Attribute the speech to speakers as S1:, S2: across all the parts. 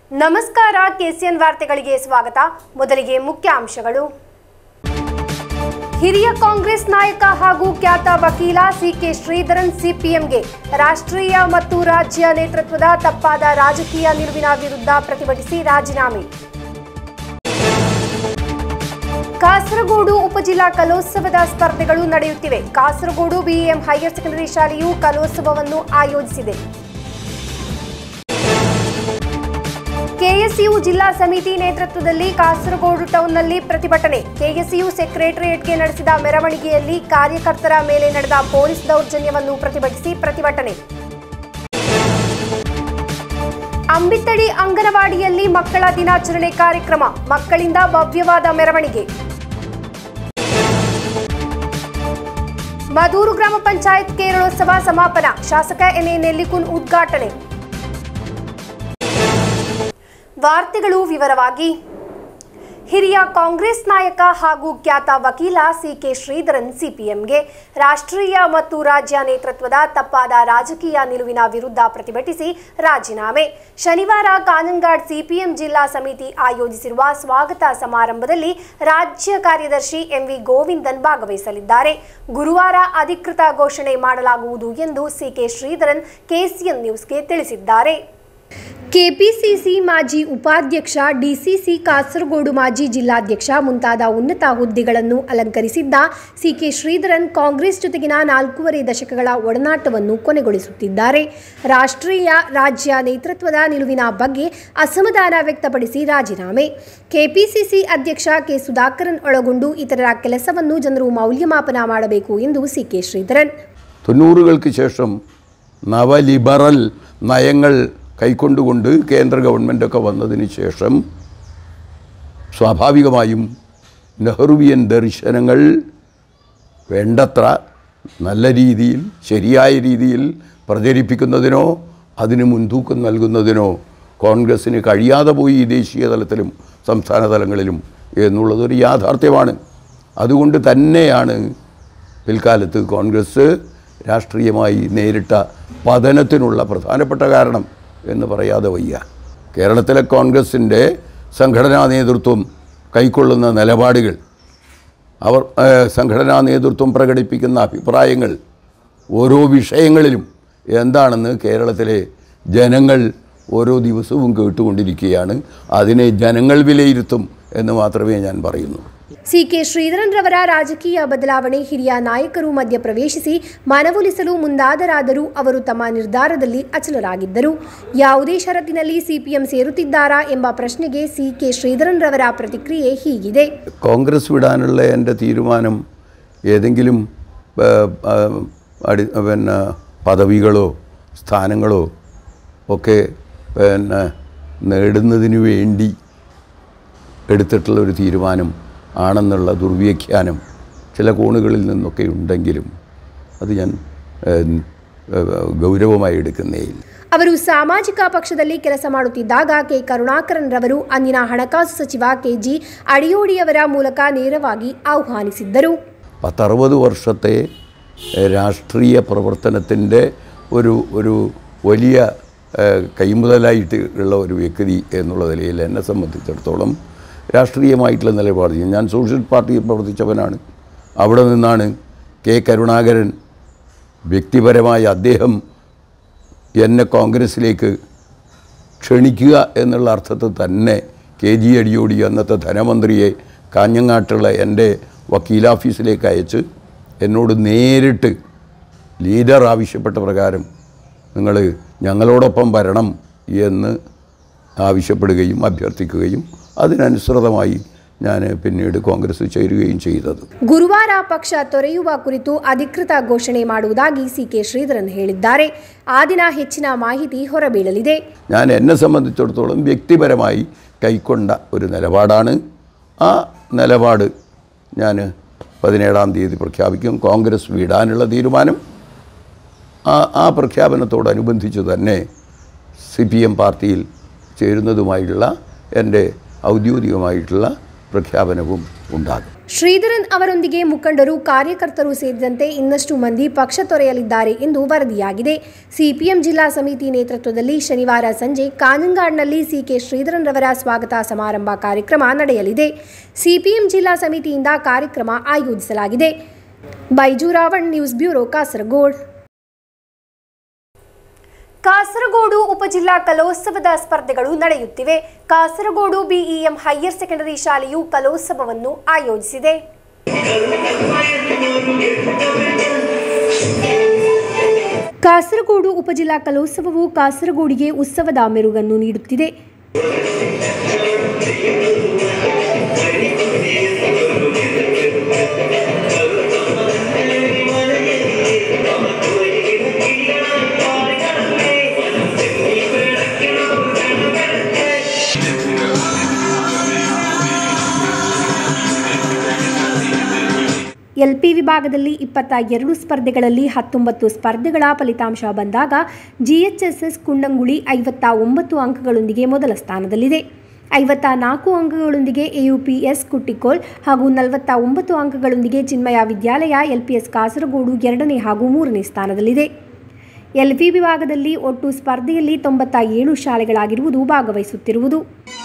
S1: ನಮಸ್ಕಾರ ಕೆಸಿಎನ್ ವಾರ್ತೆಗಳಿಗೆ ಸ್ವಾಗತ ಮೊದಲಿಗೆ ಮುಖ್ಯಾಂಶಗಳು ಹಿರಿಯ ಕಾಂಗ್ರೆಸ್ ನಾಯಕ ಹಾಗೂ ಖ್ಯಾತ ವಕೀಲ ಸಿಕೆ ಶ್ರೀಧರನ್ ಸಿಪಿಎಂಗೆ ರಾಷ್ಟ್ರೀಯ ಮತ್ತು ರಾಜ್ಯ ನೇತೃತ್ವದ ತಪ್ಪಾದ ರಾಜಕೀಯ ನಿಲುವಿನ ವಿರುದ್ಧ ಪ್ರತಿಭಟಿಸಿ ರಾಜೀನಾಮೆ ಕಾಸರಗೋಡು ಉಪಜಿಲ್ಲಾ ಕಲೋತ್ಸವದ ಸ್ಪರ್ಧೆಗಳು ನಡೆಯುತ್ತಿವೆ ಕಾಸರಗೋಡು ಬಿಇಎಂ ಹೈಯರ್ ಸೆಕೆಂಡರಿ ಶಾಲೆಯು ಕಲೋತ್ಸವವನ್ನು ಆಯೋಜಿಸಿದೆ ಕೆಎಸ್ಯು ಜಿಲ್ಲಾ ಸಮಿತಿ ನೇತೃತ್ವದಲ್ಲಿ ಕಾಸರಗೋಡು ಟೌನ್ನಲ್ಲಿ ಪ್ರತಿಭಟನೆ ಕೆಎಸ್ಯು ಸೆಕ್ರೆಟರಿಯೇಟ್ಗೆ ನಡೆಸಿದ ಮೆರವಣಿಗೆಯಲ್ಲಿ ಕಾರ್ಯಕರ್ತರ ಮೇಲೆ ನಡೆದ ಪೊಲೀಸ್ ದೌರ್ಜನ್ಯವನ್ನು ಪ್ರತಿಭಟಿಸಿ ಪ್ರತಿಭಟನೆ ಅಂಬಿತ್ತಡಿ ಅಂಗನವಾಡಿಯಲ್ಲಿ ಮಕ್ಕಳ ದಿನಾಚರಣೆ ಕಾರ್ಯಕ್ರಮ ಮಕ್ಕಳಿಂದ ಭವ್ಯವಾದ ಮೆರವಣಿಗೆ ಮದೂರು ಗ್ರಾಮ ಪಂಚಾಯತ್ ಕೇರಳೋತ್ಸವ ಸಮಾಪನ ಶಾಸಕ ಎನ್ಎ ನೆಲ್ಲಿಕುನ್ ಉದ್ಘಾಟನೆ ವಾರ್ತೆಗಳು ವಿವರವಾಗಿ ಹಿರಿಯ ಕಾಂಗ್ರೆಸ್ ನಾಯಕ ಹಾಗೂ ಖ್ಯಾತ ವಕೀಲ ಸಿಕೆ ಶ್ರೀಧರನ್ ಸಿಪಿಎಂಗೆ ರಾಷ್ಟ್ರೀಯ ಮತ್ತು ರಾಜ್ಯ ನೇತೃತ್ವದ ತಪ್ಪಾದ ರಾಜಕೀಯ ನಿಲುವಿನ ವಿರುದ್ಧ ಪ್ರತಿಭಟಿಸಿ ರಾಜೀನಾಮೆ ಶನಿವಾರ ಕಾನಂಗಾಡ್ ಸಿಪಿಎಂ ಜಿಲ್ಲಾ ಸಮಿತಿ ಆಯೋಜಿಸಿರುವ ಸ್ವಾಗತ ಸಮಾರಂಭದಲ್ಲಿ ರಾಜ್ಯ ಕಾರ್ಯದರ್ಶಿ ಎಂವಿ ಗೋವಿಂದನ್ ಭಾಗವಹಿಸಲಿದ್ದಾರೆ ಗುರುವಾರ ಅಧಿಕೃತ ಘೋಷಣೆ ಮಾಡಲಾಗುವುದು ಎಂದು ಸಿಕೆ ಶ್ರೀಧರನ್ ಕೆಸಿಎನ್ ನ್ಯೂಸ್ಗೆ ತಿಳಿಸಿದ್ದಾರೆ ಕೆಪಿಸಿಸಿ ಮಾಜಿ ಉಪಾಧ್ಯಕ್ಷ ಡಿಸಿಸಿ ಕಾಸರಗೋಡು ಮಾಜಿ ಜಿಲ್ಲಾಧ್ಯಕ್ಷ ಮುಂತಾದ ಉನ್ನತ ಹುದ್ದೆಗಳನ್ನು ಅಲಂಕರಿಸಿದ್ದ ಸಿಕೆ ಶ್ರೀಧರನ್ ಕಾಂಗ್ರೆಸ್ ಜೊತೆಗಿನ ನಾಲ್ಕೂವರೆ ದಶಕಗಳ ಒಡನಾಟವನ್ನು ಕೊನೆಗೊಳಿಸುತ್ತಿದ್ದಾರೆ ರಾಷ್ಟ್ರೀಯ ರಾಜ್ಯ ನೇತೃತ್ವದ ನಿಲುವಿನ ಬಗ್ಗೆ ಅಸಮಾಧಾನ ವ್ಯಕ್ತಪಡಿಸಿ ರಾಜೀನಾಮೆ ಕೆಪಿಸಿಸಿ ಅಧ್ಯಕ್ಷ ಕೆ ಸುಧಾಕರನ್ ಒಳಗೊಂಡು ಇತರರ ಕೆಲಸವನ್ನು ಜನರು ಮೌಲ್ಯಮಾಪನ ಮಾಡಬೇಕು ಎಂದು ಸಿಕೆ ಶ್ರೀಧರನ್
S2: തൊണ്ണൂറുകൾക്ക് ശേഷം നവലിബറൽ നയങ്ങൾ കൈക്കൊണ്ടുകൊണ്ട് കേന്ദ്ര ഗവൺമെൻറ്റൊക്കെ വന്നതിന് ശേഷം സ്വാഭാവികമായും നെഹ്റുവിയൻ ദർശനങ്ങൾ വേണ്ടത്ര നല്ല രീതിയിൽ ശരിയായ രീതിയിൽ പ്രചരിപ്പിക്കുന്നതിനോ അതിന് മുൻതൂക്കം നൽകുന്നതിനോ കോൺഗ്രസ്സിന് കഴിയാതെ പോയി ഈ ദേശീയ തലത്തിലും സംസ്ഥാന തലങ്ങളിലും എന്നുള്ളതൊരു യാഥാർത്ഥ്യമാണ് അതുകൊണ്ട് തന്നെയാണ് പിൽക്കാലത്ത് കോൺഗ്രസ് രാഷ്ട്രീയമായി നേരിട്ട പതനത്തിനുള്ള പ്രധാനപ്പെട്ട കാരണം എന്ന് പറയാതെ വയ്യ കേരളത്തിലെ കോൺഗ്രസിൻ്റെ സംഘടനാ നേതൃത്വം കൈക്കൊള്ളുന്ന നിലപാടുകൾ അവർ ഏഹ്, സംഘടനാ നേതൃത്വം പ്രകടിപ്പിക്കുന്ന അഭിപ്രായങ്ങൾ ഓരോ വിഷയങ്ങളിലും എന്താണെന്ന് കേരളത്തിലെ ജനങ്ങൾ ഓരോ ദിവസവും കേട്ടുകൊണ്ടിരിക്കുകയാണ് അതിനെ ജനങ്ങൾ വിലയിരുത്തും എന്ന് മാത്രമേ ഞാൻ പറയുന്നു
S1: ಸಿಕೆ ಶ್ರೀಧರನ್ ರವರ ರಾಜಕೀಯ ಬದಲಾವಣೆ ಹಿರಿಯ ನಾಯಕರು ಮಧ್ಯ ಪ್ರವೇಶಿಸಿ ಮನವೊಲಿಸಲು ಮುಂದಾದರಾದರೂ ಅವರು ತಮ್ಮ ನಿರ್ಧಾರದಲ್ಲಿ ಅಚಲರಾಗಿದ್ದರು ಯಾವುದೇ ಷರತ್ತಿನಲ್ಲಿ ಸಿಪಿಎಂ ಸೇರುತ್ತಿದ್ದಾರಾ ಎಂಬ ಪ್ರಶ್ನೆಗೆ ಸಿಕೆ ಶ್ರೀಧರನ್ ರವರ ಪ್ರತಿಕ್ರಿಯೆ ಹೀಗಿದೆ
S2: കോൺഗ്രസ് വിടാനുള്ള എൻ്റെ തീരുമാനം ഏതെങ്കിലും ആ, ആ, അടി പിന്നെ പദവികളോ സ്ഥാനങ്ങളോ ഒക്കെ പിന്നെ നേടുന്നതിന് വേണ്ടി എടുത്തിട്ടുള്ള ഒരു തീരുമാനം ആണെന്നുള്ള ദുർവ്യാഖ്യാനം ചില കോണുകളിൽ നിന്നൊക്കെ ഉണ്ടെങ്കിലും അത് ഞാൻ ഏ, ഏ, ഗൗരവമായി എടുക്കുന്നേയില്ല
S1: ಅವರು ಸಾಮಾಜಿಕ ಪಕ್ಷದಲ್ಲಿ ಕೆಲಸ ಮಾಡುತ್ತಿದ್ದಾಗ ಕೆ ಕರುಣಾಕರನ್ ರವರು ಅಂದಿನ ಹಣಕಾಸು ಸಚಿವ ಕೆಜಿ ಅಡಿಯೋಡಿಯವರ ಮೂಲಕ ನೇರವಾಗಿ ಆಹ್ವಾನಿಸಿದ್ದರು
S2: പത്തറുപത് വർഷത്തെ എഹ്, രാഷ്ട്രീയ പ്രവർത്തനത്തിൻ്റെ ഒരു ഒരു വലിയ ഏഹ്, കൈമുതലായിട്ട് ഉള്ള ഒരു വ്യക്തി എന്നുള്ള നിലയിൽ എന്നെ സംബന്ധിച്ചിടത്തോളം രാഷ്ട്രീയമായിട്ടുള്ള നിലപാട് ഞാൻ സോഷ്യൽ പാർട്ടിയിൽ പ്രവർത്തിച്ചവനാണ് അവിടെ നിന്നാണ് കെ കരുണാകരൻ വ്യക്തിപരമായി അദ്ദേഹം എന്നെ കോൺഗ്രസ്സിലേക്ക് ക്ഷണിക്കുക എന്നുള്ള അർത്ഥത്തിൽ തന്നെ കെ ജി അടിയോടി അന്നത്തെ ധനമന്ത്രിയെ കാഞ്ഞങ്ങാട്ടുള്ള എൻ്റെ വക്കീലാഫീസിലേക്ക് അയച്ച് എന്നോട് നേരിട്ട് ലീഡർ ആവശ്യപ്പെട്ട പ്രകാരം നിങ്ങൾ ഞങ്ങളോടൊപ്പം വരണം എന്ന് ആവശ്യപ്പെടുകയും അഭ്യർത്ഥിക്കുകയും അതിനനുസൃതമായി ഞാൻ പിന്നീട് കോൺഗ്രസ് ചേരുകയും ചെയ്തത്
S1: ಗುರುವಾರ ಪಕ್ಷ ತೊರೆಯುವ ಕುರಿತು ಅಧಿಕೃತ ಘೋಷಣೆ ಮಾಡುವುದಾಗಿ ಸಿಕೆ ಶ್ರೀಧರನ್ ಹೇಳಿದ್ದಾರೆ ಆ ದಿನ ಹೆಚ್ಚಿನ ಮಾಹಿತಿ ಹೊರಬೀಳಲಿದೆ
S2: ഞാൻ എന്നെ സംബന്ധിച്ചിടത്തോളം വ്യക്തിപരമായി കൈക്കൊണ്ട ഒരു നിലപാടാണ് ആ നിലപാട് ഞാൻ പതിനേഴാം തീയതി പ്രഖ്യാപിക്കും കോൺഗ്രസ് വിടാനുള്ള തീരുമാനം ആ ആ പ്രഖ്യാപനത്തോടനുബന്ധിച്ച് തന്നെ സി പി എം പാർട്ടിയിൽ ചേരുന്നതുമായിട്ടുള്ള എൻ്റെ ഔദ്യോഗികമായിട്ടുള്ള പ്രഖ്യാപനവും ഉണ്ടാകും
S1: ಶ್ರೀಧರನ್ ಅವರೊಂದಿಗೆ ಮುಖಂಡರು ಕಾರ್ಯಕರ್ತರು ಸೇರಿದಂತೆ ಇನ್ನಷ್ಟು ಮಂದಿ ಪಕ್ಷ ತೊರೆಯಲಿದ್ದಾರೆ ಎಂದು ವರದಿಯಾಗಿದೆ ಸಿಪಿಎಂ ಜಿಲ್ಲಾ ಸಮಿತಿ ನೇತೃತ್ವದಲ್ಲಿ ಶನಿವಾರ ಸಂಜೆ ಕಾನಂಗಾಡ್ನಲ್ಲಿ ಸಿಕೆ ಶ್ರೀಧರನ್ ರವರ ಸ್ವಾಗತ ಸಮಾರಂಭ ಕಾರ್ಯಕ್ರಮ ನಡೆಯಲಿದೆ ಸಿಪಿಎಂ ಜಿಲ್ಲಾ ಸಮಿತಿಯಿಂದ ಕಾರ್ಯಕ್ರಮ ಆಯೋಜಿಸಲಾಗಿದೆ ಬೈಜು ರಾವಣ್ ನ್ಯೂಸ್ ಬ್ಯೂರೋ ಕಾಸರಗೋಡ್ ಕಾಸರಗೋಡು ಉಪಜಿಲ್ಲಾ ಕಲೋತ್ಸವದ ಸ್ಪರ್ಧೆಗಳು ನಡೆಯುತ್ತಿವೆ ಕಾಸರಗೋಡು ಬಿಇಎಂ ಹೈಯರ್ ಸೆಕೆಂಡರಿ ಶಾಲೆಯು ಕಲೋತ್ಸವವನ್ನು ಆಯೋಜಿಸಿದೆ ಕಾಸರಗೋಡು ಉಪಜಿಲ್ಲಾ ಕಲೋತ್ಸವವು ಕಾಸರಗೋಡಿಗೆ ಉತ್ಸವದ ಮೆರುಗನ್ನು ನೀಡುತ್ತಿದೆ ಎಲ್ಪಿ ವಿಭಾಗದಲ್ಲಿ ಇಪ್ಪತ್ತ ಎರಡು ಸ್ಪರ್ಧೆಗಳಲ್ಲಿ ಹತ್ತೊಂಬತ್ತು ಸ್ಪರ್ಧೆಗಳ ಫಲಿತಾಂಶ ಬಂದಾಗ ಜಿಎಚ್ಎಸ್ಎಸ್ ಕುಂಡಂಗುಳಿ ಐವತ್ತ ಒಂಬತ್ತು ಅಂಕಗಳೊಂದಿಗೆ ಮೊದಲ ಸ್ಥಾನದಲ್ಲಿದೆ ಐವತ್ತ ನಾಲ್ಕು ಅಂಕಗಳೊಂದಿಗೆ ಎಯುಪಿಎಸ್ ಕುಟ್ಟಿಕೋಲ್ ಹಾಗೂ ನಲವತ್ತ ಒಂಬತ್ತು ಅಂಕಗಳೊಂದಿಗೆ ಚಿನ್ಮಯ ವಿದ್ಯಾಲಯ ಎಲ್ಪಿಎಸ್ ಕಾಸರಗೋಡು ಎರಡನೇ ಹಾಗೂ ಮೂರನೇ ಸ್ಥಾನದಲ್ಲಿದೆ ಎಲ್ಪಿ ವಿಭಾಗದಲ್ಲಿ ಒಟ್ಟು ಸ್ಪರ್ಧೆಯಲ್ಲಿ ತೊಂಬತ್ತ ಏಳು ಶಾಲೆಗಳಾಗಿರುವುದು ಭಾಗವಹಿಸುತ್ತಿರುವುದು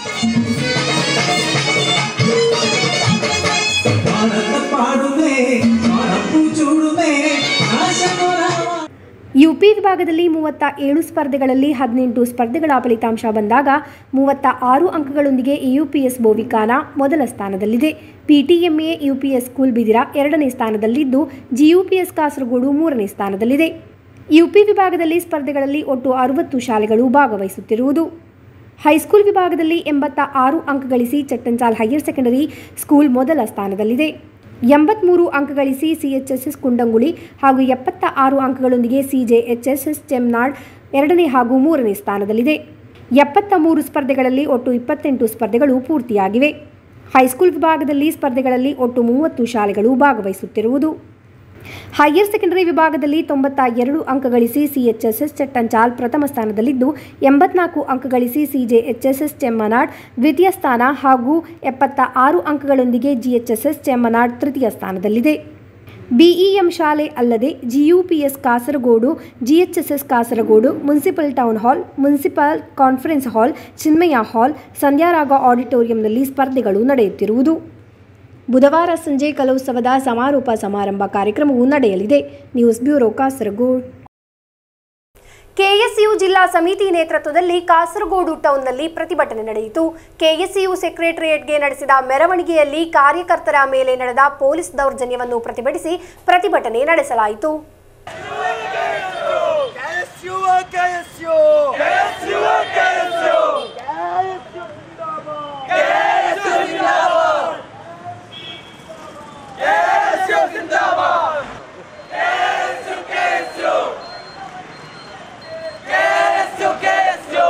S3: భారత పాడుమే మనపు చూడుమే ఆశకురావా
S1: ಯುಪಿ ವಿಭಾಗದಲ್ಲಿ ಮೂವತ್ತ ಏಳು ಸ್ಪರ್ಧೆಗಳಲ್ಲಿ ಹದಿನೆಂಟು ಸ್ಪರ್ಧೆಗಳ ಫಲಿತಾಂಶ ಬಂದಾಗ ಮೂವತ್ತ ಆರು ಅಂಕಗಳೊಂದಿಗೆ ಯುಪಿಎಸ್ ಬೋವಿಕಾನ ಮೊದಲ ಸ್ಥಾನದಲ್ಲಿದೆ ಪಿಟಿಎಂಎ ಯುಪಿಎಸ್ ಸ್ಕೂಲ್ ಬಿದಿರ ಎರಡನೇ ಸ್ಥಾನದಲ್ಲಿದ್ದು ಜಿಯುಪಿಎಸ್ ಕಾಸರಗೋಡು ಮೂರನೇ ಸ್ಥಾನದಲ್ಲಿದೆ ಯುಪಿ ವಿಭಾಗದಲ್ಲಿ ಸ್ಪರ್ಧೆಗಳಲ್ಲಿ ಒಟ್ಟು ಅರವತ್ತು ಶಾಲೆಗಳು ಭಾಗವಹಿಸುತ್ತಿರುವುದು ಹೈಸ್ಕೂಲ್ ವಿಭಾಗದಲ್ಲಿ ಎಂಬತ್ತ ಆರು ಅಂಕ ಗಳಿಸಿ ಚಟ್ಟಂಚಾಲ್ ಹೈಯರ್ ಸೆಕೆಂಡರಿ ಸ್ಕೂಲ್ ಮೊದಲ ಸ್ಥಾನದಲ್ಲಿದೆ ಎಂಬತ್ಮೂರು ಅಂಕ ಗಳಿಸಿ ಸಿಎಚ್ಎಸ್ಎಸ್ ಕುಂಡಂಗುಳಿ ಹಾಗೂ ಎಪ್ಪತ್ತ ಆರು ಅಂಕಗಳೊಂದಿಗೆ ಸಿಜೆಎಚ್ಎಸ್ಎಸ್ ಚೆಮ್ನಾಡ್ ಎರಡನೇ ಹಾಗೂ ಮೂರನೇ ಸ್ಥಾನದಲ್ಲಿದೆ ಎಪ್ಪತ್ತ ಮೂರು ಸ್ಪರ್ಧೆಗಳಲ್ಲಿ ಒಟ್ಟು ಇಪ್ಪತ್ತೆಂಟು ಸ್ಪರ್ಧೆಗಳು ಪೂರ್ತಿಯಾಗಿವೆ ಹೈಸ್ಕೂಲ್ ವಿಭಾಗದಲ್ಲಿ ಸ್ಪರ್ಧೆಗಳಲ್ಲಿ ಒಟ್ಟು ಮೂವತ್ತು ಶಾಲೆಗಳು ಭಾಗವಹಿಸುತ್ತಿರುವುದು ಹೈಯರ್ ಸೆಕೆಂಡರಿ ವಿಭಾಗದಲ್ಲಿ ತೊಂಬತ್ತ ಎರಡು ಅಂಕ ಗಳಿಸಿ ಸಿಎಚ್ಎಸ್ಎಸ್ ಚಟ್ಟಂಚಾಲ್ ಪ್ರಥಮ ಸ್ಥಾನದಲ್ಲಿದ್ದು ಎಂಬತ್ನಾಲ್ಕು ಅಂಕ ಗಳಿಸಿ ಸಿಜೆಎಚ್ಎಸ್ಎಸ್ ಚೆಮ್ಮನಾಡ್ ದ್ವಿತೀಯ ಸ್ಥಾನ ಹಾಗೂ ಎಪ್ಪತ್ತ ಆರು ಅಂಕಗಳೊಂದಿಗೆ ಜಿಎಚ್ಎಸ್ಎಸ್ ಚೆಮ್ಮನಾಡ್ ತೃತೀಯ ಸ್ಥಾನದಲ್ಲಿದೆ ಬಿಇಎಂ ಶಾಲೆ ಅಲ್ಲದೆ GUPS Kasaragod GHSS Kasaragod municipal town hall municipal conference hall Chinmaya hall Sandhyaraga ಆಡಿಟೋರಿಯಂನಲ್ಲಿ ಸ್ಪರ್ಧೆಗಳು ನಡೆಯುತ್ತಿರುವುದು ಬುಧವಾರ ಸಂಜೆ ಕಲೋತ್ಸವದ ಸಮಾರೋಪ ಸಮಾರಂಭ ಕಾರ್ಯಕ್ರಮವು ನಡೆಯಲಿದೆ ನ್ಯೂಸ್ ಬ್ಯೂರೋ ಕಾಸರಗೋಡ್ ಕೆಎಸ್ಯು ಜಿಲ್ಲಾ ಸಮಿತಿ ನೇತೃತ್ವದಲ್ಲಿ ಕಾಸರಗೋಡು ಟೌನ್ನಲ್ಲಿ ಪ್ರತಿಭಟನೆ ನಡೆಯಿತು ಕೆಎಸ್ಯು ಸೆಕ್ರೆಟರಿಯೇಟ್ಗೆ ನಡೆಸಿದ ಮೆರವಣಿಗೆಯಲ್ಲಿ ಕಾರ್ಯಕರ್ತರ ಮೇಲೆ ನಡೆದ ಪೊಲೀಸ್ ದೌರ್ಜನ್ಯವನ್ನು ಪ್ರತಿಭಟಿಸಿ ಪ್ರತಿಭಟನೆ ನಡೆಸಲಾಯಿತು
S4: KSU KSU KSU KSU KSU जिंदाबाद KSU जिंदाबाद KSU KSU KSU KSU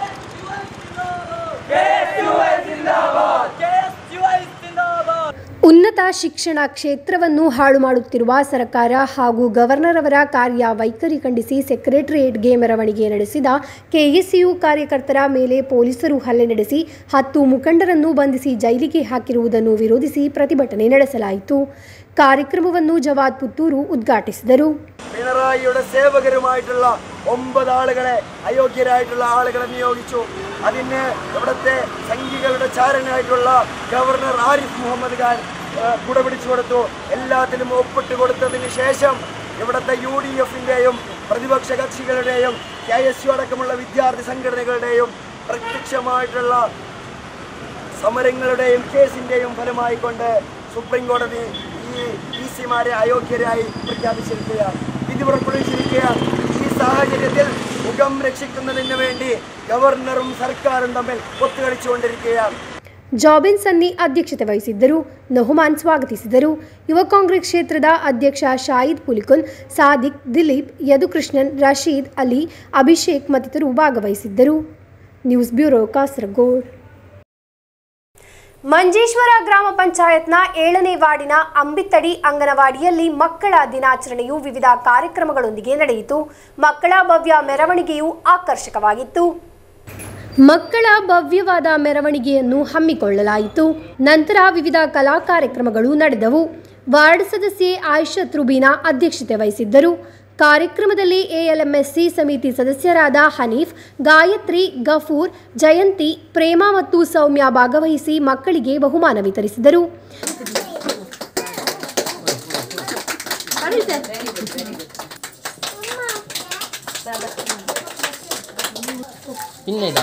S4: KSU जिंदाबाद KSU जिंदाबाद
S1: ಉನ್ನತ ಶಿಕ್ಷಣ ಕ್ಷೇತ್ರವನ್ನು ಹಾಳು ಮಾಡುತ್ತಿರುವ ಸರ್ಕಾರ ಹಾಗೂ ಗವರ್ನರ್ ಅವರ ಕಾರ್ಯ ವೈಖರಿ ಖಂಡಿಸಿ ಸೆಕ್ರೆಟರಿಯೇಟ್ಗೆ ಮೆರವಣಿಗೆ ನಡೆಸಿದ ಕೆಎಸ್ಯು ಕಾರ್ಯಕರ್ತರ ಮೇಲೆ ಪೊಲೀಸರು ಹಲ್ಲೆ ನಡೆಸಿ ಹತ್ತು ಮುಖಂಡರನ್ನು ಬಂಧಿಸಿ ಜೈಲಿಗೆ ಹಾಕಿರುವುದನ್ನು ವಿರೋಧಿಸಿ പ്രതിഭಟನೆ ನಡೆಸಲಾಯಿತು ಕಾರ್ಯಕ್ರಮವನ್ನು ജവാദ് പുത്തൂരു ഉദ്ഘാಟಿಸಿದರು
S4: പിണറായിയുടെ സേവകരുമായിട്ടുള്ള ഒമ്പത് ആളുകളെ അയോഗ്യരായിട്ടുള്ള ആളുകളെ നിയോഗിച്ചു അതിന് ഇവിടുത്തെ സംഘികളുടെ ചാരനായിട്ടുള്ള ഗവർണർ ആരിഫ് മുഹമ്മദ് ഖാൻ ഏഹ്, കുട പിടിച്ചു കൊടുത്തു എല്ലാത്തിലും ഒപ്പിട്ട് കൊടുത്തതിന് ശേഷം ഇവിടുത്തെ യു ഡി എഫിൻ്റെയും പ്രതിപക്ഷ കക്ഷികളുടെയും കെ എസ് യു അടക്കമുള്ള വിദ്യാർത്ഥി സംഘടനകളുടെയും പ്രത്യക്ഷമായിട്ടുള്ള സമരങ്ങളുടെയും കേസിന്റെയും ഫലമായിക്കൊണ്ട് സുപ്രീം കോടതി ഈ പി സിമാരെ അയോഗ്യരായി പ്രഖ്യാപിച്ചിരിക്കുകയാണ് വിധി പുറപ്പെടുവിച്ചിരിക്കുകയാണ് ഈ സാഹചര്യത്തിൽ മുഖം രക്ഷിക്കുന്നതിന് വേണ്ടി ഗവർണറും സർക്കാരും തമ്മിൽ ഒത്തുകളിച്ചുകൊണ്ടിരിക്കുകയാണ്
S1: ಜಾಬಿನ್ ಸನ್ನಿ ಅಧ್ಯಕ್ಷತೆ ವಹಿಸಿದ್ದರು ನಹುಮಾನ್ ಸ್ವಾಗತಿಸಿದರು ಯುವ ಕಾಂಗ್ರೆಸ್ ಕ್ಷೇತ್ರದ ಅಧ್ಯಕ್ಷ ಶಾಹಿದ್ ಪುಲಿಕುನ್ ಸಾದಿಕ್ ದಿಲೀಪ್ ಯದುಕೃಷ್ಣನ್ ರಶೀದ್ ಅಲಿ ಅಭಿಷೇಕ್ ಮತ್ತಿತರರು ಭಾಗವಹಿಸಿದ್ದರು ನ್ಯೂಸ್ ಬ್ಯೂರೋ ಕಾಸರಗೋಡ್ ಮಂಜೇಶ್ವರ ಗ್ರಾಮ ಪಂಚಾಯತ್ನ ಏಳನೇ ವಾರ್ಡಿನ ಅಂಬಿತ್ತಡಿ ಅಂಗನವಾಡಿಯಲ್ಲಿ ಮಕ್ಕಳ ದಿನಾಚರಣೆಯು ವಿವಿಧ ಕಾರ್ಯಕ್ರಮಗಳೊಂದಿಗೆ ನಡೆಯಿತು ಮಕ್ಕಳ ಭವ್ಯ ಮೆರವಣಿಗೆಯು ಆಕರ್ಷಕವಾಗಿತ್ತು ಮಕ್ಕಳ ಭವ್ಯವಾದ ಮೆರವಣಿಗೆಯನ್ನು ಹಮ್ಮಿಕೊಳ್ಳಲಾಯಿತು ನಂತರ ವಿವಿಧ ಕಲಾ ಕಾರ್ಯಕ್ರಮಗಳು ನಡೆದವು ವಾರ್ಡ್ ಸದಸ್ಯೆ ಆಯಿಷತ್ ರುಬೀನಾ ಅಧ್ಯಕ್ಷತೆ ವಹಿಸಿದ್ದರು ಕಾರ್ಯಕ್ರಮದಲ್ಲಿ ಎಎಲ್ಎಂಎಸ್ಸಿ ಸಮಿತಿ ಸದಸ್ಯರಾದ ಹನೀಫ್ ಗಾಯತ್ರಿ ಗಫೂರ್ ಜಯಂತಿ ಪ್ರೇಮ ಮತ್ತು ಸೌಮ್ಯ ಭಾಗವಹಿಸಿ ಮಕ್ಕಳಿಗೆ ಬಹುಮಾನ ವಿತರಿಸಿದರು
S5: ಇನ್ನಿದ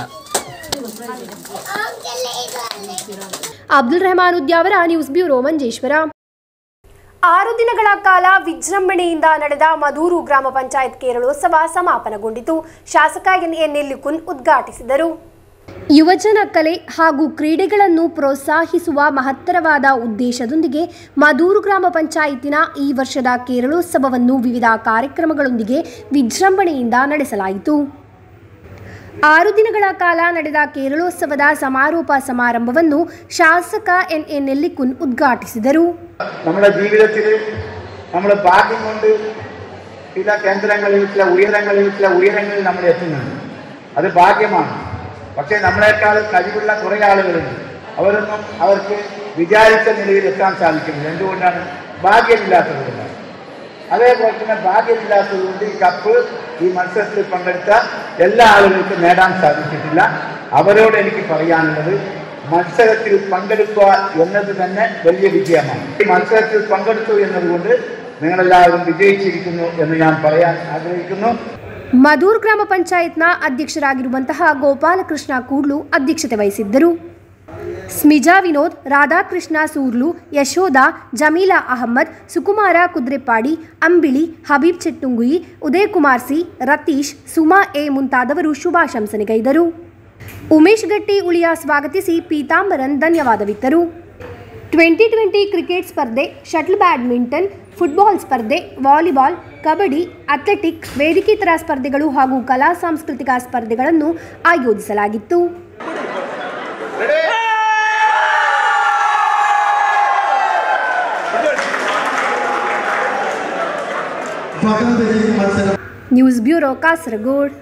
S1: ಅಬ್ದುಲ್ ರೆಹಮಾನ್ ಉದ್ಯಾವರ ನ್ಯೂಸ್ ಬ್ಯೂರೋ ಮಂಜೇಶ್ವರ ಆರು ದಿನಗಳ ಕಾಲ ವಿಜೃಂಭಣೆಯಿಂದ ನಡೆದ ಮದೂರು ಗ್ರಾಮ ಪಂಚಾಯತ್ ಕೇರಳೋತ್ಸವ ಸಮಾಪನಗೊಂಡಿತು ಶಾಸಕ ಎನ್ ಎನ್ ನೆಲ್ಲಿಕುನ್ ಉದ್ಘಾಟಿಸಿದರು ಯುವಜನ ಕಲೆ ಹಾಗೂ ಕ್ರೀಡೆಗಳನ್ನು ಪ್ರೋತ್ಸಾಹಿಸುವ ಮಹತ್ತರವಾದ ಉದ್ದೇಶದೊಂದಿಗೆ ಮದೂರು ಗ್ರಾಮ ಪಂಚಾಯಿತಿನ ಈ ವರ್ಷದ ಕೇರಳೋತ್ಸವವನ್ನು ವಿವಿಧ ಕಾರ್ಯಕ್ರಮಗಳೊಂದಿಗೆ ವಿಜೃಂಭಣೆಯಿಂದ ನಡೆಸಲಾಯಿತು ಆರು ದಿನಗಳ ಕಾಲ ನಡೆದ ಕೇರಳೋತ್ಸವದ ಸಮಾರೋಪ ಸಮಾರಂಭವನ್ನು ಶಾಸಕ എൻ എ നെല്ലിക്കുൻ ഉദ്ഘാಟಿಸಿದರು
S6: നമ്മുടെ ജീവിതത്തിൽ നമ്മൾ ഭാഗ്യം കൊണ്ട് ചില കേന്ദ്രങ്ങളിൽ ചില ഉയരങ്ങളിൽ ചില ഉയരങ്ങളിൽ നമ്മൾ എത്തുന്നുണ്ട് അത് ഭാഗ്യമാണ് പക്ഷേ നമ്മളെക്കാൾ കഴിവുള്ള കുറേ ആളുകളുണ്ട് അവരൊന്നും അവർക്ക് വിചാരിച്ച നിലയിൽ എത്താൻ സാധിക്കുന്നില്ല എന്തുകൊണ്ടാണ് ഭാഗ്യമില്ലാത്തതുകൊണ്ടാണ് അതേപോലെ തന്നെ ഭാഗ്യമില്ലാത്തതുകൊണ്ട് ഈ കപ്പ് ഈ മത്സരത്തിൽ പങ്കെടുത്ത എല്ലാ ആളുകൾക്കും നേടാൻ സാധിച്ചിട്ടില്ല അവരോട് എനിക്ക് പറയാനുള്ളത് മത്സരത്തിൽ പങ്കെടുക്കുക എന്നത് തന്നെ വലിയ വിജയമാണ് ഈ മത്സരത്തിൽ പങ്കെടുത്തു എന്നതുകൊണ്ട് നിങ്ങളെല്ലാവരും വിജയിച്ചിരിക്കുന്നു എന്ന് ഞാൻ പറയാൻ ആഗ്രഹിക്കുന്നു
S1: ಮಧೂರ್ ಗ್ರಾಮ ಪಂಚಾಯತ್ನ ಅಧ್ಯಕ್ಷರಾಗಿರುವಂತಹ ಗೋಪಾಲಕೃಷ್ಣ ಕೂಡ್ಲು ಅಧ್ಯಕ್ಷತೆ ವಹಿಸಿದ್ದರು ಸ್ಮಿಜಾ ವಿನೋದ್ ರಾಧಾಕೃಷ್ಣ ಸೂರ್ಲು ಯಶೋಧ ಜಮೀಲಾ ಅಹಮ್ಮದ್ ಸುಕುಮಾರ ಕುದ್ರೆಪ್ಪಾಡಿ ಅಂಬಿಳಿ ಹಬೀಬ್ ಚೆಟ್ಟುಂಗುಯಿ ಉದಯ್ ಕುಮಾರ್ ಸಿ ರತೀಶ್ ಸುಮಾ ಎ ಮುಂತಾದವರು ಶುಭಾಶಂಸನೆಗೈದರು ಉಮೇಶ್ ಗಟ್ಟಿ ಉಳಿಯ ಸ್ವಾಗತಿಸಿ ಪೀತಾಂಬರನ್ ಧನ್ಯವಾದವಿತ್ತರು ಟ್ವೆಂಟಿ ಟ್ವೆಂಟಿ ಕ್ರಿಕೆಟ್ ಸ್ಪರ್ಧೆ ಶಟಲ್ ಬ್ಯಾಡ್ಮಿಂಟನ್ ಫುಟ್ಬಾಲ್ ಸ್ಪರ್ಧೆ ವಾಲಿಬಾಲ್ ಕಬಡ್ಡಿ ಅಥ್ಲೆಟಿಕ್ ವೇದಿಕೇತರ ಸ್ಪರ್ಧೆಗಳು ಹಾಗೂ ಕಲಾ ಸಾಂಸ್ಕೃತಿಕ ಸ್ಪರ್ಧೆಗಳನ್ನು ಆಯೋಜಿಸಲಾಗಿತ್ತು ನ್ಯೂಸ್ ಬ್ಯೂರೋ ಕಾಸರಗೋಡ್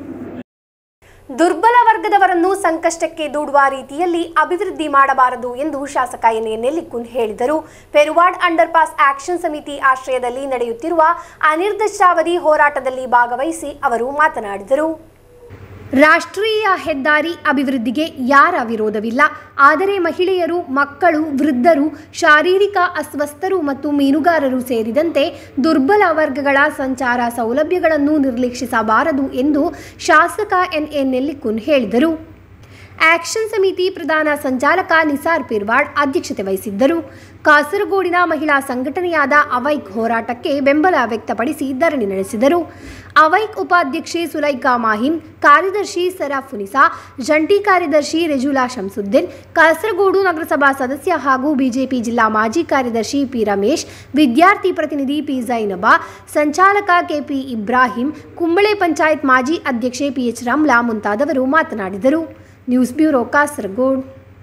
S1: ದುರ್ಬಲ ವರ್ಗದವರನ್ನು ಸಂಕಷ್ಟಕ್ಕೆ ದೂಡುವ ರೀತಿಯಲ್ಲಿ ಅಭಿವೃದ್ಧಿ ಮಾಡಬಾರದು ಎಂದು ಶಾಸಕ ಎನ್ ಎ ನೆಲ್ಲಿಕುನ್ ಹೇಳಿದರು ಪೆರುವಾಡ್ ಅಂಡರ್ ಪಾಸ್ ಆಕ್ಷನ್ ಸಮಿತಿ ಆಶ್ರಯದಲ್ಲಿ ನಡೆಯುತ್ತಿರುವ ಅನಿರ್ದಿಷ್ಟಾವಧಿ ಹೋರಾಟದಲ್ಲಿ ಭಾಗವಹಿಸಿ ಅವರು ಮಾತನಾಡಿದರು ರಾಷ್ಟ್ರೀಯ ಹೆದ್ದಾರಿ ಅಭಿವೃದ್ಧಿಗೆ ಯಾರ ವಿರೋಧವಿಲ್ಲ ಆದರೆ ಮಹಿಳೆಯರು ಮಕ್ಕಳು ವೃದ್ಧರು ಶಾರೀರಿಕ ಅಸ್ವಸ್ಥರು ಮತ್ತು ಮೀನುಗಾರರು ಸೇರಿದಂತೆ ದುರ್ಬಲ ವರ್ಗಗಳ ಸಂಚಾರ ಸೌಲಭ್ಯಗಳನ್ನು ನಿರ್ಲಕ್ಷಿಸಬಾರದು ಎಂದು ಶಾಸಕ ಎನ್ ಎ ನೆಲ್ಲಿಕುನ್ ಹೇಳಿದರು ಆಕ್ಷನ್ ಸಮಿತಿ ಪ್ರಧಾನ ಸಂಚಾಲಕ ನಿಸಾರ್ ಪಿರ್ವಾಡ್ ಅಧ್ಯಕ್ಷತೆ ವಹಿಸಿದ್ದರು ಕಾಸರಗೋಡಿನ ಮಹಿಳಾ ಸಂಘಟನೆಯಾದ ಅವೈಕ್ ಹೋರಾಟಕ್ಕೆ ಬೆಂಬಲ ವ್ಯಕ್ತಪಡಿಸಿ ಧರಣಿ ನಡೆಸಿದರು ಅವೈಕ್ ಉಪಾಧ್ಯಕ್ಷೆ ಸುಲೈಕಾ ಮಾಹಿನ್ ಕಾರ್ಯದರ್ಶಿ ಸರಾಫುನಿಸಾ ಜಂಟಿ ಕಾರ್ಯದರ್ಶಿ ರೆಜುಲಾ ಶಂಸುದ್ದೀನ್ ಕಾಸರಗೋಡು ನಗರಸಭಾ ಸದಸ್ಯ ಹಾಗೂ ಬಿಜೆಪಿ ಜಿಲ್ಲಾ ಮಾಜಿ ಕಾರ್ಯದರ್ಶಿ ಪಿ ರಮೇಶ್ ವಿದ್ಯಾರ್ಥಿ ಪ್ರತಿನಿಧಿ ಪಿ ಜೈನಬಾ ಸಂಚಾಲಕ ಕೆಪಿ ಇಬ್ರಾಹಿಂ ಕುಂಬಳೆ ಪಂಚಾಯತ್ ಮಾಜಿ ಅಧ್ಯಕ್ಷೆ ಪಿಎಚ್ ರಮ್ಲಾ ಮುಂತಾದವರು ಮಾತನಾಡಿದರು ನ್ಯೂಸ್ ಬ್ಯೂರೋ ಕಾಸರಗೋಡ್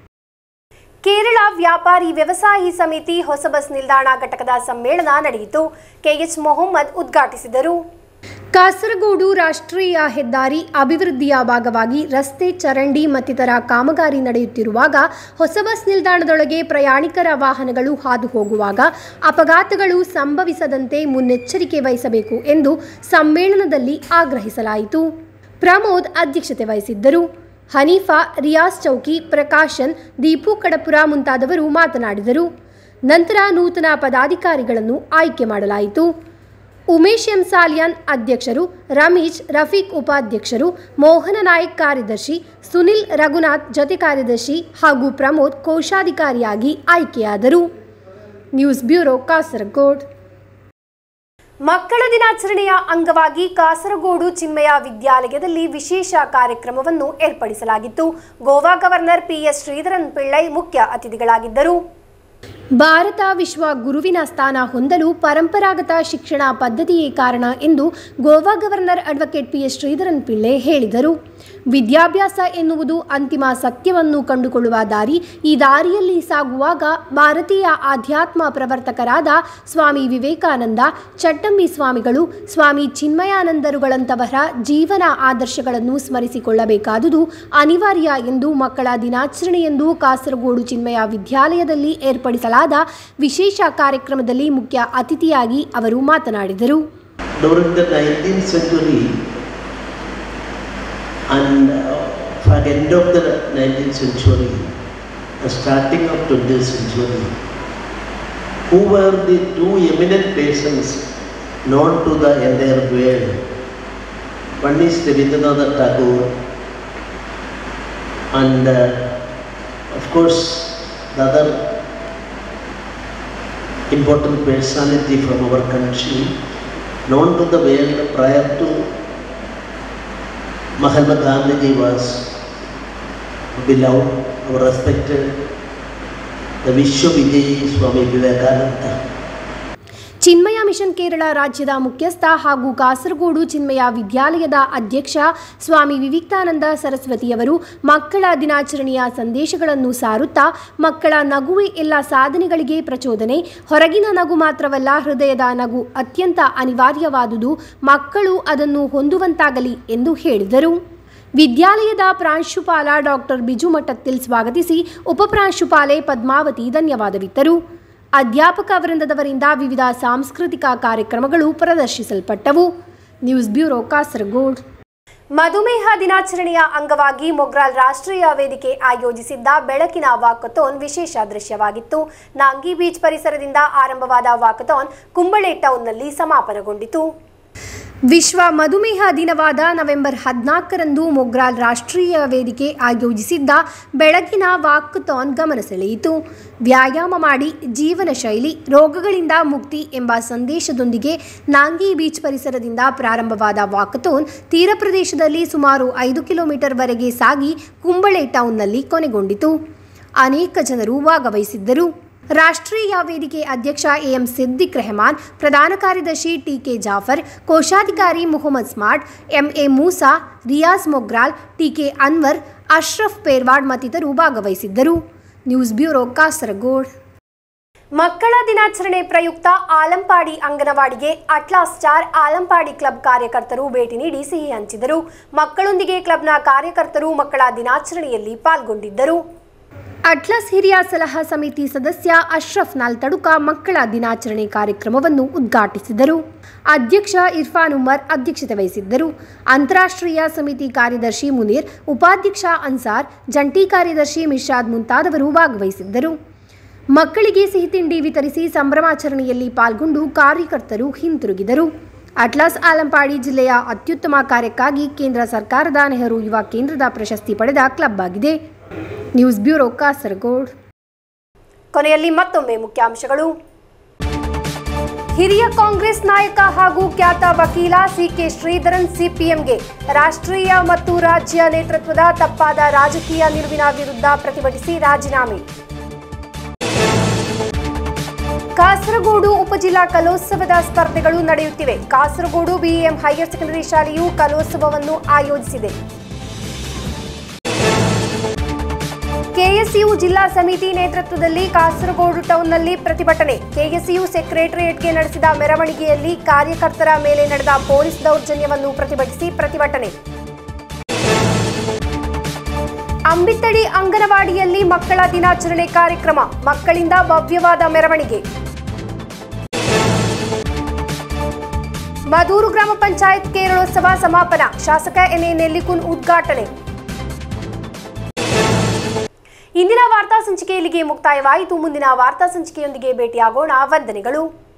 S1: ಕೇರಳ ವ್ಯಾಪಾರಿ ವ್ಯವಸಾಯಿ ಸಮಿತಿ ಹೊಸ ಬಸ್ ನಿಲ್ದಾಣ ಘಟಕದ ಸಮ್ಮೇಳನ ನಡೆಯಿತು ಕೆಎಚ್ ಮೊಹಮ್ಮದ್ ಉದ್ಘಾಟಿಸಿದರು ಕಾಸರಗೋಡು ರಾಷ್ಟ್ರೀಯ ಹೆದ್ದಾರಿ ಅಭಿವೃದ್ಧಿಯ ಭಾಗವಾಗಿ ರಸ್ತೆ ಚರಂಡಿ ಮತ್ತಿತರ ಕಾಮಗಾರಿ ನಡೆಯುತ್ತಿರುವಾಗ ಹೊಸ ಬಸ್ ನಿಲ್ದಾಣದೊಳಗೆ ಪ್ರಯಾಣಿಕರ ವಾಹನಗಳು ಹಾದು ಹೋಗುವಾಗ ಅಪಘಾತಗಳು ಸಂಭವಿಸದಂತೆ ಮುನ್ನೆಚ್ಚರಿಕೆ ವಹಿಸಬೇಕು ಎಂದು ಸಮ್ಮೇಳನದಲ್ಲಿ ಆಗ್ರಹಿಸಲಾಯಿತು ಪ್ರಮೋದ್ ಅಧ್ಯಕ್ಷತೆ ವಹಿಸಿದ್ದರು ಹನೀಫಾ ರಿಯಾಜ್ ಚೌಕಿ ಪ್ರಕಾಶನ್ ದೀಪು ಕಡಪುರ ಮುಂತಾದವರು ಮಾತನಾಡಿದರು ನಂತರ ನೂತನ ಪದಾಧಿಕಾರಿಗಳನ್ನು ಆಯ್ಕೆ ಮಾಡಲಾಯಿತು ಉಮೇಶ್ ಎಂ ಸಾಲಿಯಾನ್ ಅಧ್ಯಕ್ಷರು ರಮೀಶ್ ರಫೀಕ್ ಉಪಾಧ್ಯಕ್ಷರು ಮೋಹನ ನಾಯ್ಕ್ ಕಾರ್ಯದರ್ಶಿ ಸುನಿಲ್ ರಘುನಾಥ್ ಜೊತೆ ಕಾರ್ಯದರ್ಶಿ ಹಾಗೂ ಪ್ರಮೋದ್ ಕೋಶಾಧಿಕಾರಿಯಾಗಿ ಆಯ್ಕೆಯಾದರು ನ್ಯೂಸ್ ಬ್ಯೂರೋ ಕಾಸರಗೋಡ್ ಮಕ್ಕಳ ದಿನಾಚರಣೆಯ ಅಂಗವಾಗಿ ಕಾಸರಗೋಡು ಚಿನ್ಮಯ ವಿದ್ಯಾಲಯದಲ್ಲಿ ವಿಶೇಷ ಕಾರ್ಯಕ್ರಮವನ್ನು ಏರ್ಪಡಿಸಲಾಗಿತ್ತು ಗೋವಾ ಗವರ್ನರ್ ಪಿಎಸ್ ಶ್ರೀಧರನ್ ಪಿಳ್ಳೈ ಮುಖ್ಯ ಅತಿಥಿಗಳಾಗಿದ್ದರು ಭಾರತ ವಿಶ್ವ ಗುರುವಿನ ಸ್ಥಾನ ಹೊಂದಲು ಪರಂಪರಾಗತ ಶಿಕ್ಷಣ ಪದ್ಧತಿಯೇ ಕಾರಣ ಎಂದು Goa governor advocate PS Sreedharan Pillai ಹೇಳಿದರು ವಿದ್ಯಾಭ್ಯಾಸ ಎನ್ನುವುದು ಅಂತಿಮ ಸತ್ಯವನ್ನು ಕಂಡುಕೊಳ್ಳುವ ದಾರಿ ಈ ದಾರಿಯಲ್ಲಿ ಸಾಗುವಾಗ ಭಾರತೀಯ ಆಧ್ಯಾತ್ಮ ಪ್ರವರ್ತಕರಾದ ಸ್ವಾಮಿ ವಿವೇಕಾನಂದ ಚಟ್ಟಂಬಿ ಸ್ವಾಮಿಗಳು ಸ್ವಾಮಿ ಚಿನ್ಮಯಾನಂದರುಗಳಂತವರ ಜೀವನ ಆದರ್ಶಗಳನ್ನು ಸ್ಮರಿಸಿಕೊಳ್ಳಬೇಕಾದುದು ಅನಿವಾರ್ಯ ಎಂದು ಮಕ್ಕಳ ದಿನಾಚರಣೆಯಂದು ಕಾಸರಗೋಡು ಚಿನ್ಮಯ ವಿದ್ಯಾಲಯದಲ್ಲಿ ಏರ್ಪಡಿಸಲಾದ ವಿಶೇಷ ಕಾರ್ಯಕ್ರಮದಲ್ಲಿ ಮುಖ್ಯ ಅತಿಥಿಯಾಗಿ ಅವರು ಮಾತನಾಡಿದರು
S5: during the 19th century and uh, for end of the 19th century, the starting of 20th century, who were the two eminent persons known to the entire world? One is Rabindranath Tagore and uh, of course the other important personality from our country known to the world prior to Mahatma Gandhi was beloved, our respected, the Vishwavijayi Swami Vivekananda.
S1: Chinmaya mission Kerala ರಾಜ್ಯದ ಮುಖ್ಯಸ್ಥ ಹಾಗೂ ಕಾಸರಗೋಡು ಚಿನ್ಮಯ ವಿದ್ಯಾಲಯದ ಅಧ್ಯಕ್ಷ ಸ್ವಾಮಿ ವಿವೇಕಾನಂದ ಸರಸ್ವತಿಯವರು ಮಕ್ಕಳ ದಿನಾಚರಣೆಯ ಸಂದೇಶಗಳನ್ನು ಸಾರುತ್ತಾ ಮಕ್ಕಳ ನಗುವೆ ಎಲ್ಲ ಸಾಧನೆಗಳಿಗೆ ಪ್ರಚೋದನೆ ಹೊರಗಿನ ನಗು ಮಾತ್ರವಲ್ಲ ಹೃದಯದ ನಗು ಅತ್ಯಂತ ಅನಿವಾರ್ಯವಾದುದು ಮಕ್ಕಳು ಅದನ್ನು ಹೊಂದುವಂತಾಗಲಿ ಎಂದು ಹೇಳಿದರು ವಿದ್ಯಾಲಯದ ಪ್ರಾಂಶುಪಾಲ ಡಾಕ್ಟರ್ ಬಿಜು ಮಠತ್ತಿಲ್ ಸ್ವಾಗತಿಸಿ ಉಪಪ್ರಾಂಶುಪಾಲೆ ಪದ್ಮಾವತಿ ಧನ್ಯವಾದವಿತ್ತರು ಅಧ್ಯಾಪಕ ವೃಂದದವರಿಂದ ವಿವಿಧ ಸಾಂಸ್ಕೃತಿಕ ಕಾರ್ಯಕ್ರಮಗಳು ಪ್ರದರ್ಶಿಸಲ್ಪಟ್ಟವು ನ್ಯೂಸ್ ಬ್ಯೂರೋ ಕಾಸರಗೋಡ್ ಮಧುಮೇಹ ದಿನಾಚರಣೆಯ ಅಂಗವಾಗಿ ಮೊಗ್ರಾಲ್ ರಾಷ್ಟ್ರೀಯ ವೇದಿಕೆ ಆಯೋಜಿಸಿದ್ದ ಬೆಳಕಿನ ವಾಕಥಾನ್ ವಿಶೇಷ ದೃಶ್ಯವಾಗಿತ್ತು ನಾಂಗಿ ಬೀಚ್ ಪರಿಸರದಿಂದ ಆರಂಭವಾದ ವಾಕಥಾನ್ ಕುಂಬಳೆ ಟೌನ್ನಲ್ಲಿ ಸಮಾಪನಗೊಂಡಿತು ವಿಶ್ವ ಮಧುಮೇಹ ದಿನವಾದ ನವೆಂಬರ್ ಹದಿನಾಲ್ಕರಂದು ಮೊಗ್ರಾಲ್ ರಾಷ್ಟ್ರೀಯ ವೇದಿಕೆ ಆಯೋಜಿಸಿದ್ದ ಬೆಳಗಿನ ವಾಕಥಾನ್ ಗಮನ ಸೆಳೆಯಿತು ವ್ಯಾಯಾಮ ಮಾಡಿ ಜೀವನ ಶೈಲಿ ರೋಗಗಳಿಂದ ಮುಕ್ತಿ ಎಂಬ ಸಂದೇಶದೊಂದಿಗೆ ನಾಂಗಿ ಬೀಚ್ ಪರಿಸರದಿಂದ ಪ್ರಾರಂಭವಾದ ವಾಕಥಾನ್ ತೀರ ಪ್ರದೇಶದಲ್ಲಿ ಸುಮಾರು ಐದು ಕಿಲೋಮೀಟರ್ವರೆಗೆ ಸಾಗಿ ಕುಂಬಳೆ ಟೌನ್ನಲ್ಲಿ ಕೊನೆಗೊಂಡಿತು ಅನೇಕ ಜನರು ಭಾಗವಹಿಸಿದ್ದರು ರಾಷ್ಟ್ರೀಯ ವೇದಿಕೆ ಅಧ್ಯಕ್ಷ ಎಎಂ ಸಿದ್ದಿಕ್ ರೆಹಮಾನ್ ಪ್ರಧಾನ ಕಾರ್ಯದರ್ಶಿ ಟಿಕೆ ಜಾಫರ್ ಕೋಶಾಧಿಕಾರಿ Muhammad smart MA Moosa Riyaz Mogral TK Anwar Ashraf Perwad ಮತ್ತಿತರರು ಭಾಗವಹಿಸಿದ್ದರು ನ್ಯೂಸ್ ಬ್ಯೂರೋ ಕಾಸರಗೋಡ್ ಮಕ್ಕಳ ದಿನಾಚರಣೆ ಪ್ರಯುಕ್ತ ಆಲಂಪಾಡಿ ಅಂಗನವಾಡಿಗೆ ಅಟ್ಲಾಸ್ ಸ್ಟಾರ್ ಆಲಂಪಾಡಿ ಕ್ಲಬ್ ಕಾರ್ಯಕರ್ತರು ಭೇಟಿ ನೀಡಿ ಸಿಹಿ ಹಂಚಿದರು ಮಕ್ಕಳೊಂದಿಗೆ ಕ್ಲಬ್ನ ಕಾರ್ಯಕರ್ತರು ಮಕ್ಕಳ ದಿನಾಚರಣೆಯಲ್ಲಿ ಪಾಲ್ಗೊಂಡಿದ್ದರು ಅಟ್ಲಸ್ ಹಿರಿಯ ಸಲಹಾ ಸಮಿತಿ ಸದಸ್ಯ ಅಶ್ರಫ್ ನಾಲ್ತಡುಕ ಮಕ್ಕಳ ದಿನಾಚರಣೆ ಕಾರ್ಯಕ್ರಮವನ್ನು ಉದ್ಘಾಟಿಸಿದರು ಅಧ್ಯಕ್ಷ ಇರ್ಫಾನ್ ಉಮರ್ ಅಧ್ಯಕ್ಷತೆ ವಹಿಸಿದ್ದರು ಅಂತಾರಾಷ್ಟ್ರೀಯ ಸಮಿತಿ ಕಾರ್ಯದರ್ಶಿ ಮುನೀರ್ ಉಪಾಧ್ಯಕ್ಷ ಅನ್ಸಾರ್ ಜಂಟಿ ಕಾರ್ಯದರ್ಶಿ ಮಿರ್ಷಾದ್ ಮುಂತಾದವರು ಭಾಗವಹಿಸಿದ್ದರು ಮಕ್ಕಳಿಗೆ ಸಿಹಿ ತಿಂಡಿ ವಿತರಿಸಿ ಸಂಭ್ರಮಾಚರಣೆಯಲ್ಲಿ ಪಾಲ್ಗೊಂಡು ಕಾರ್ಯಕರ್ತರು ಹಿಂತಿರುಗಿದರು ಅಟ್ಲಾಸ್ ಆಲಂಪಾಡಿ ಜಿಲ್ಲೆಯ ಅತ್ಯುತ್ತಮ ಕಾರ್ಯಕ್ಕಾಗಿ ಕೇಂದ್ರ ಸರ್ಕಾರದ ನೆಹರು ಯುವ ಕೇಂದ್ರದ ಪ್ರಶಸ್ತಿ ಪಡೆದ ಕ್ಲಬ್ ಆಗಿದೆ ನ್ಯೂಸ್ ಬ್ಯೂರೋ ಕಾಸರಗೋಡ್ ಕೊನೆಯಲ್ಲಿ ಮತ್ತೊಮ್ಮೆ ಮುಖ್ಯಾಂಶಗಳು ಹಿರಿಯ ಕಾಂಗ್ರೆಸ್ ನಾಯಕ ಹಾಗೂ ಖ್ಯಾತ ವಕೀಲ ಸಿಕೆ ಶ್ರೀಧರನ್ ಸಿಪಿಎಂಗೆ ರಾಷ್ಟ್ರೀಯ ಮತ್ತು ರಾಜ್ಯ ನೇತೃತ್ವದ ತಪ್ಪಾದ ರಾಜಕೀಯ ನಿಲುವಿನ ವಿರುದ್ಧ ಪ್ರತಿಭಟಿಸಿ ರಾಜೀನಾಮೆ ಕಾಸರಗೋಡು ಉಪಜಿಲ್ಲಾ ಕಲೋತ್ಸವದ ಸ್ಪರ್ಧೆಗಳು ನಡೆಯುತ್ತಿವೆ ಕಾಸರಗೋಡು ಬಿಇಎಂ ಹೈಯರ್ ಸೆಕೆಂಡರಿ ಶಾಲೆಯು ಕಲೋತ್ಸವವನ್ನು ಆಯೋಜಿಸಿದೆ ಕೆಎಸ್ಯು ಜಿಲ್ಲಾ ಸಮಿತಿ ನೇತೃತ್ವದಲ್ಲಿ ಕಾಸರಗೋಡು ಟೌನ್ನಲ್ಲಿ ಪ್ರತಿಭಟನೆ ಕೆಎಸ್ಯು ಸೆಕ್ರೆಟರಿಯೇಟ್ಗೆ ನಡೆಸಿದ ಮೆರವಣಿಗೆಯಲ್ಲಿ ಕಾರ್ಯಕರ್ತರ ಮೇಲೆ ನಡೆದ ಪೊಲೀಸ್ ದೌರ್ಜನ್ಯವನ್ನು ಪ್ರತಿಭಟಿಸಿ ಪ್ರತಿಭಟನೆ ಅಂಬಿತ್ತಡಿ ಅಂಗನವಾಡಿಯಲ್ಲಿ ಮಕ್ಕಳ ದಿನಾಚರಣೆ ಕಾರ್ಯಕ್ರಮ ಮಕ್ಕಳಿಂದ ಭವ್ಯವಾದ ಮೆರವಣಿಗೆ ಮದೂರು ಗ್ರಾಮ ಪಂಚಾಯತ್ ಕೇರಳೋತ್ಸವ ಸಮಾಪನ ಶಾಸಕ ಎನ್ಎ ನೆಲ್ಲಿಕುನ್ ಉದ್ಘಾಟನೆ ಇಂದಿನ ವಾರ್ತಾ ಸಂಚಿಕೆ ಇಲ್ಲಿಗೆ ಮುಕ್ತಾಯವಾಯಿತು ಮುಂದಿನ ವಾರ್ತಾ ಸಂಚಿಕೆಯೊಂದಿಗೆ ಭೇಟಿಯಾಗೋಣ ವಂದನೆಗಳು